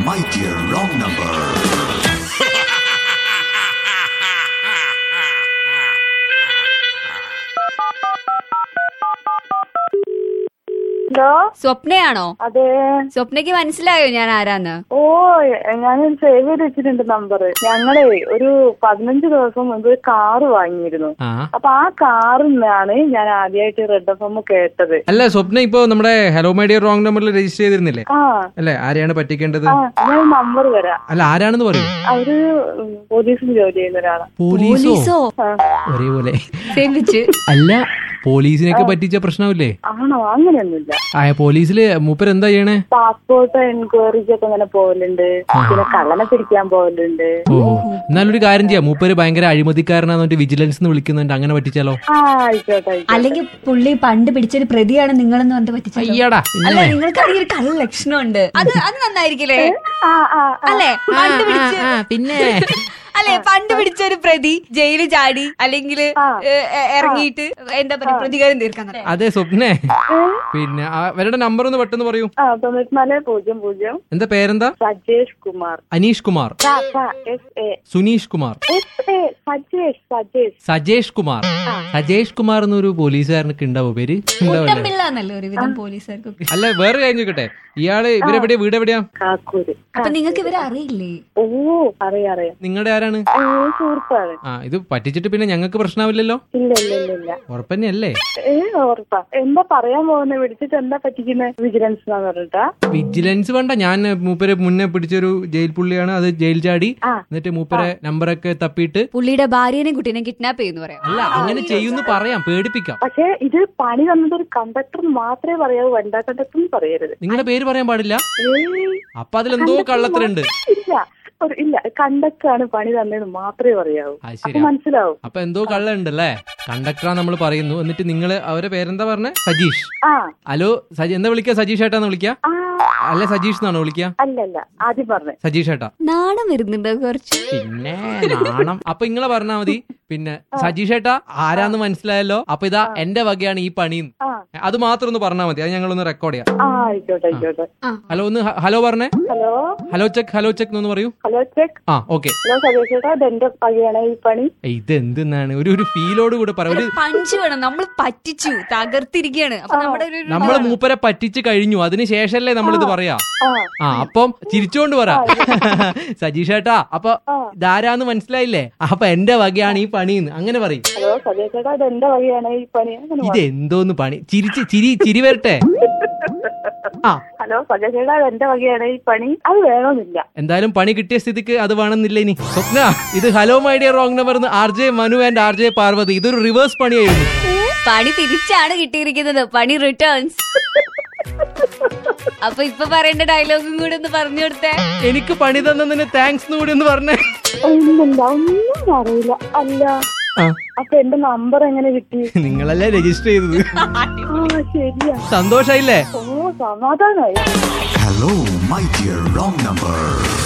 my dear wrong number. Hello സ്വപ്നയാണോ അതെ സ്വപ്നയ്ക്ക് മനസ്സിലായോ ഞാൻ ആരാന്ന് ഓ ഞാൻ സേവ് ചെയ്ത് വെച്ചിട്ടുണ്ട് നമ്പർ ഞങ്ങളെ ഒരു പതിനഞ്ച് ദിവസം മുമ്പ് ഒരു കാറ് വാങ്ങിയിരുന്നു ആ അപ്പൊ ആ കാറിൽ നിന്നാണ് ഞാൻ ആദ്യമായിട്ട് റെഡ് എഫ് എം കേട്ടത് അല്ല സ്വപ്ന ഇപ്പോ നമ്മുടെ ഹലോ മൈ ഡിയർ റോങ് നമ്പറിൽ രജിസ്റ്റർ ചെയ്തിരുന്നില്ലേ ആ അല്ലേ ആരെയാണ് പറ്റിക്കേണ്ടത് ആ ഞാൻ നമ്പർ തരാം അല്ല ആരാണെന്ന് പറയൂ അവര് ഉം, പോലീസിൽ ജോലി ചെയ്യുന്ന ഒരാളാണ് പോലീസോ പോലീസോ ഒരേപോലെ സേവിച്ച് അല്ല പോലീസിനൊക്കെ പറ്റിച്ച പ്രശ്നമില്ലേ ആണോ അങ്ങനെയൊന്നുമില്ല ആ പോലീസില് മൂപ്പർ എന്താ ചെയ്യണേ പാസ്പോർട്ട് എൻക്വയറിക്ക് ഒക്കെ അങ്ങനെ പോകലുണ്ട് പിന്നെ കള്ളനെ പിടിക്കാൻ പോകലുണ്ട് ഓ എന്നാലൊരു കാര്യം ചെയ്യാം മൂപ്പര് ഭയങ്കര അഴിമതിക്കാരനാന്ന് പറഞ്ഞിട്ട് വിജിലൻസ് എന്ന് വിളിക്കുന്നുണ്ട് അങ്ങനെ പറ്റിച്ചാലോ ആ ആയിക്കോട്ടെ ആയിക്കോട്ടെ അല്ലെങ്കിൽ പുള്ളി പണ്ട് പിടിച്ചൊരു പ്രതിയാണ് നിങ്ങളെന്ന് പറഞ്ഞിട്ട് പറ്റിച്ചത് അയ്യടാ അല്ല നിങ്ങൾക്ക് ഒരു കള്ള ലക്ഷണമുണ്ട് അത് അത് നന്നായിരിക്കില്ലേ ആ ആ ആ. അല്ലേ പണ്ട് പിടിച്ച് പിന്നെ അല്ലെ പണ്ട് പിടിച്ച ഒരു പ്രതി ജയിലിൽ ചാടി അല്ലെങ്കിൽ ആ. ഇറങ്ങിയിട്ട് എന്താ പറയാ പ്രതികാരം തീർക്കാൻ തുടങ്ങി. അതെ സ്വപ്നേ പിന്നെ ആ, അവരുടെ നമ്പർ ഒന്ന് പെട്ടെന്ന് പറയൂ ആ തൊണ്ണൂറ്റിനാല് പൂജ്യം പൂജ്യം എന്താ പേരെന്താ സജേഷ് കുമാർ അനീഷ് കുമാർ സ, സ, S A Suneesh Kumar S A Sajesh Sajesh Sajesh Kumar Sajesh Kumar എന്നൊരു പോലീസുകാരനൊക്കെ ഉണ്ടാവോ പേര് ഉണ്ടാവില്ലേ കുട്ടമ്പിള്ള എന്നല്ലേ ഒരുവിധം പോലീസുകാർക്കൊക്കെ അല്ല വേറെ കാര്യം ചോദിക്കട്ടെ ഇയാള് ഇവരെവിടെയാ വീട് എവിടെയാ കാക്കൂര് അപ്പൊ നിങ്ങൾക്ക് ഇവരെ അറിയില്ലേ ഓ അറിയാം അറിയാം നിങ്ങളുടെ ആരാണ് ഏ, സുഹൃത്താണ് ആ ഇത് പറ്റിച്ചിട്ട് പിന്നെ ഞങ്ങൾക്ക് പ്രശ്നമില്ലല്ലോ ഇല്ല ഇല്ല ഇല്ല ഇല്ല ഉറപ്പന്നെയല്ലേ ഏ ഉറപ്പാ എന്താ പറയാൻ പോകുന്നത് വിളിച്ചിട്ട് എന്താ പറ്റിക്കുന്നത് വിജിലൻസ് എന്നാ പറഞ്ഞിട്ടാ വിജിലൻസ് വേണ്ട ഞാൻ മൂപ്പരെ മുന്നേ പിടിച്ചൊരു ജയിൽ പുള്ളിയാണ് അത് ജയിൽ ചാടി ആ. എന്നിട്ട് മൂപ്പരെ നമ്പറൊക്കെ തപ്പിയിട്ട് പുള്ളിയുടെ ഭാര്യനെയും കുട്ടീനെയും കിഡ്നാപ്പ് ചെയ്യുന്നു പറയാം അല്ല അങ്ങനെ ചെയ്യുന്നു പറയാം പേടിപ്പിക്കാം പക്ഷെ ഇത് പണി തന്നത് ഒരു കണ്ടക്ടർ മാത്രമേ പറയാവൂ വനിതാ കണ്ടക്ടർ എന്ന് പറയരുത് നിങ്ങളുടെ പേര് പറയാൻ പാടില്ല ഏയ് അപ്പൊ അതിലെന്തോ കള്ളത്തരുണ്ട് ഇല്ല ഒരു ഇല്ല കണ്ടക്ടറാണ് പണി തന്നതെന്ന് മാത്രമേ പറയാവൂ അത് അപ്പൊ ശരിയാ മനസ്സിലാവും അപ്പൊ എന്തോ കള്ളുണ്ടല്ലേ കണ്ടക്ടറാ നമ്മൾ പറയുന്നു എന്നിട്ട് നിങ്ങള് അവരെ പേരെന്താ പറഞ്ഞ സജീഷ് ആ ഹലോ സജി എന്താ വിളിക്കുക സജീഷ് ഏട്ടാന്ന് വിളിക്കുക ആ അല്ല സജീഷ് എന്നാണോ വിളിക്കുക അല്ലല്ല ആദ്യം പറഞ്ഞേ സജീഷ് ഏട്ടാ നാണം വരുന്നുണ്ട് കുറച്ച് പിന്നെ നാണം അപ്പൊ ഇങ്ങളെ പറഞ്ഞാ മതി പിന്നെ സജീഷ് ഏട്ടാ ആരാന്ന് മനസ്സിലായല്ലോ അപ്പൊ ഇതാ എന്റെ വകയാണ് ഈ പണിന്ന് ആ അത് മാത്രം ഒന്ന് പറഞ്ഞാൽ മതി അത് ഞങ്ങളൊന്ന് റെക്കോർഡ് ചെയ്യാം ആ ആയിക്കോട്ടെ ആയിക്കോട്ടെ ഹലോ ഒന്ന് ഹ- ഹലോ പറഞ്ഞേ hello hello check hello check എന്നൊന്ന് പറയൂ ഹലോ ചെക്ക് ആ ഓക്കെ ഹലോ സതീഷ് ചേട്ടാ ഇതെന്റെ പകയാണ് ഈ പണി ഇത് എന്തെന്നാണ് ഒരു ഒരു ഫീലോട് കൂടെ പറയാം ഒരു പഞ്ച് വേണം നമ്മൾ പറ്റിച്ചു തകർത്തിരിക്കുകയാണ് അപ്പൊ നമ്മുടെ ഒരു നമ്മൾ മൂപ്പരെ പറ്റിച്ച് കഴിഞ്ഞു അതിന് ശേഷല്ലേ നമ്മൾ ഇത് പറയാ ആ ആ അപ്പം ചിരിച്ചോണ്ട് പറ സജീഷ് ഏട്ടാ അപ്പൊ ഇതാരാന്ന് മനസ്സിലായില്ലേ അപ്പൊ എന്റെ വകയാണ് ഈ പണിന്ന് അങ്ങനെ പറയും ഹലോ സതീഷ് ചേട്ടാ ഇതെന്റെ വകയാണ് ഈ പണി അങ്ങനെ ഇത് എന്തോന്ന് പണി ചിരിച്ച് ചിരി ചിരി വരട്ടെ ആ ഹലോ സജയ് ചേട്ടാ ഇതെന്റെ വകയാണ് ഈ പണി അത് വേണമെന്നില്ല എന്തായാലും പണി കിട്ടിയ സ്ഥിതിക്ക് അത് വേണമെന്നില്ല ഇനി സ്വപ്ന ഇത് hello my dear wrong number R J Manu and R J Parvathy ഇതൊരു റിവേഴ്സ് പണിയായിരുന്നു പണി തിരിച്ചാണ് കിട്ടിയിരിക്കുന്നത് പണി റിട്ടേൺസ് അപ്പൊ ഇപ്പൊ പറയേണ്ട ഡയലോഗും കൂടെ ഒന്ന് പറഞ്ഞു കൊടുത്തേ എനിക്ക് പണി തന്നതിന് താങ്ക്സ് കൂടി ഒന്ന് പറഞ്ഞേ ഇല്ലില്ല ഒന്നും അറിയില്ല അല്ല ആ, അപ്പൊ എന്റെ നമ്പർ എങ്ങനെ കിട്ടി നിങ്ങളല്ലേ രജിസ്റ്റർ ചെയ്തത് ആ ശരിയാ സന്തോഷായില്ലേ ഓ സമാധാനായി Hello, my dear wrong number.